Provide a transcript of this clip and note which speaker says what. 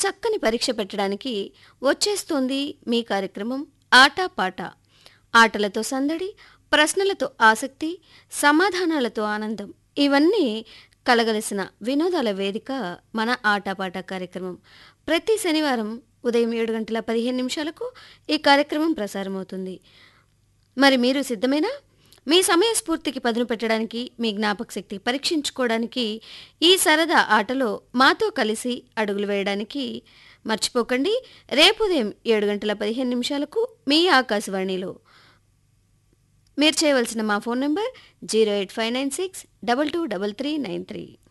Speaker 1: చక్కని పరీక్ష పెట్టడానికి వచ్చేస్తోంది మీ కార్యక్రమం ఆటా పాట ఆటలతో సందడి ప్రశ్నలతో ఆసక్తి సమాధానాలతో ఆనందం ఇవన్నీ కలగలిసిన వినోదాల వేదిక మన ఆటపాట కార్యక్రమం ప్రతి శనివారం ఉదయం ఏడు గంటల పదిహేను నిమిషాలకు ఈ కార్యక్రమం ప్రసారమవుతుంది మరి మీరు సిద్ధమేనా మీ సమయస్ఫూర్తికి పదును పెట్టడానికి మీ జ్ఞాపక శక్తి పరీక్షించుకోవడానికి ఈ సరదా ఆటలో మాతో కలిసి అడుగులు వేయడానికి మర్చిపోకండి రేపు ఉదయం ఏడు గంటల పదిహేను నిమిషాలకు మీ ఆకాశవాణిలో మీరు చేయవలసిన మా phone number zero eight five nine six double two double three nine three